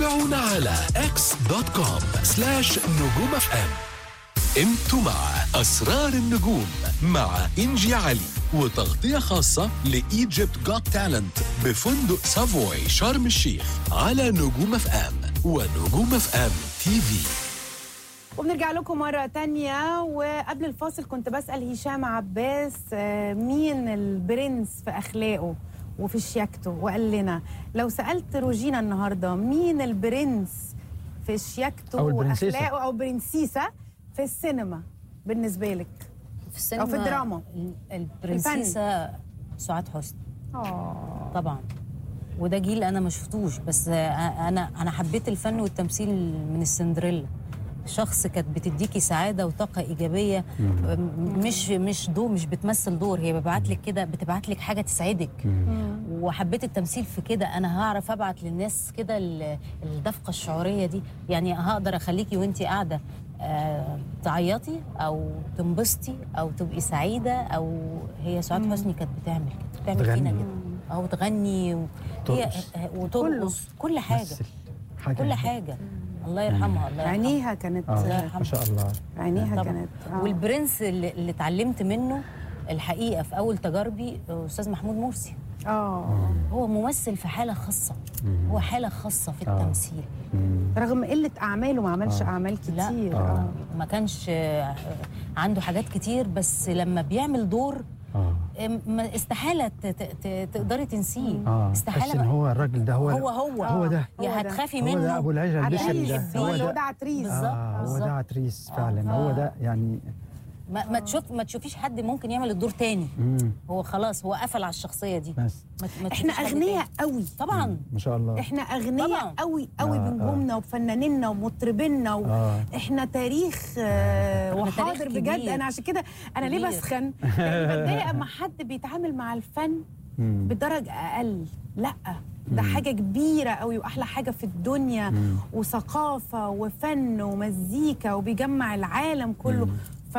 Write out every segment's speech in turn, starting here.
تابعونا على اكس دوت كوم سلاش نجوم اف ام انتوا مع اسرار النجوم مع انجي علي وتغطية خاصة لإيجيبت جوت تالنت بفندق سافوي شرم الشيخ على نجوم اف ام ونجوم اف ام تي في وبنرجع لكم مرة تانية وقبل الفاصل كنت بسأل هشام عباس آه، مين البرنس في أخلاقه وفي شياكته وقال لنا لو سألت روجينا النهاردة مين البرنس في شياكته أو البرنسيسة. وأخلاقه أو برنسيسة في السينما بالنسبة لك في السينما أو في الدراما. ال- البرنسيسة سعاد حسني آه طبعا وده جيل انا ما شفتوش بس آه، انا انا حبيت الفن والتمثيل من السندريلا شخص كانت بتديكي سعاده وطاقه ايجابيه م- مش مش دور مش بتمثل دور هي بتبعت لك كده بتبعت لك حاجه تسعدك وحبيت التمثيل في كده انا هعرف ابعت للناس كده ال- الدفقه الشعوريه دي يعني هقدر اخليكي وانت قاعده آه، تعيطي او تنبسطي او تبقي سعيده او هي سعاد حسني كانت بتعمل كده بتعمل تغني. فينا كده او تغني و... هي ترقص. وترقص كل حاجه مثل. حاجة كل حاجه الله يرحمها الله يرحمها عينيها كانت آه. الله ما شاء الله عينيها طبعا كانت آه. والبرنس اللي, اللي اتعلمت منه الحقيقه في اول تجاربي استاذ محمود مرسي اه هو ممثل في حاله خاصه هو حاله خاصه في آه. التمثيل رغم قلة أعماله ما عملش آه. أعمال لا كتير آه. ما كانش آه، عنده حاجات كتير بس لما بيعمل دور اه آه، ما- استحاله ت- ت- ت- تقدري تنسيه اه تحس استحاله ان ما- هو الراجل ده هو هو هو هو ده هو يا ده. هتخافي هو منه ده ابو العجل البشري عتريس ده هو هو اللي هو ده ده عتريس بالظبط. آه هو بالظبط. ده عتريس آه. فعلا هو ده يعني ما, ما تشوف ما تشوفيش حد ممكن يعمل الدور تاني مم. هو خلاص هو قفل على الشخصيه دي بس ما ما احنا تشوفيش حد أغنياء تاني. قوي طبعا ما شاء الله احنا اغنياء طبعاً. قوي قوي آه، بنجومنا وبفنانينا ومطربينا و... آه. احنا تاريخ آه إحنا وحاضر تاريخ بجد كبير. انا عشان كده انا ليه كبير. بسخن لأني بتضايق اما حد بيتعامل مع الفن مم. بدرجه اقل لا ده حاجه كبيره قوي واحلى حاجه في الدنيا وثقافه وفن ومزيكا وبيجمع العالم كله ف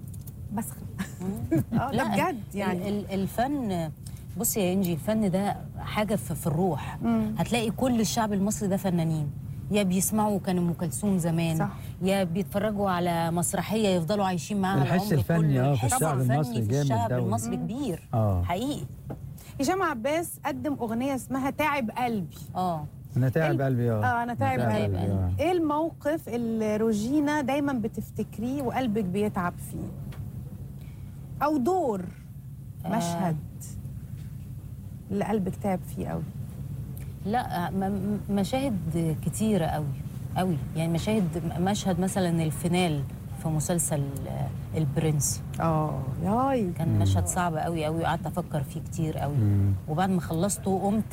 بسخن اه ده لا بجد ال- يعني ال- الفن بصي يا انجي الفن ده حاجه في, في الروح مم. هتلاقي كل الشعب المصري ده فنانين يا بيسمعوا كان ام كلثوم زمان صح. يا بيتفرجوا على مسرحيه يفضلوا عايشين معاها الحس العمر الفني، كله آه، في الحس الشعب الفني المصري في جامد الشعب ده. المصري كبير آه. حقيقي هشام عباس قدم اغنيه اسمها تعب قلبي اه انا تعب ال- قلبي اه اه انا تعب تعب قلبي قلبي. آه. ايه الموقف اللي روجينا دايما بتفتكريه وقلبك بيتعب فيه او دور مشهد اللي قلبك تعب فيه قوي لا م- م- مشاهد كتيرة قوي قوي يعني مشاهد مشهد مثلا الفينال في مسلسل آه، البرنس اه ياي كان مشهد صعب قوي قوي وقعدت افكر فيه كتير قوي مم. وبعد ما خلصته قمت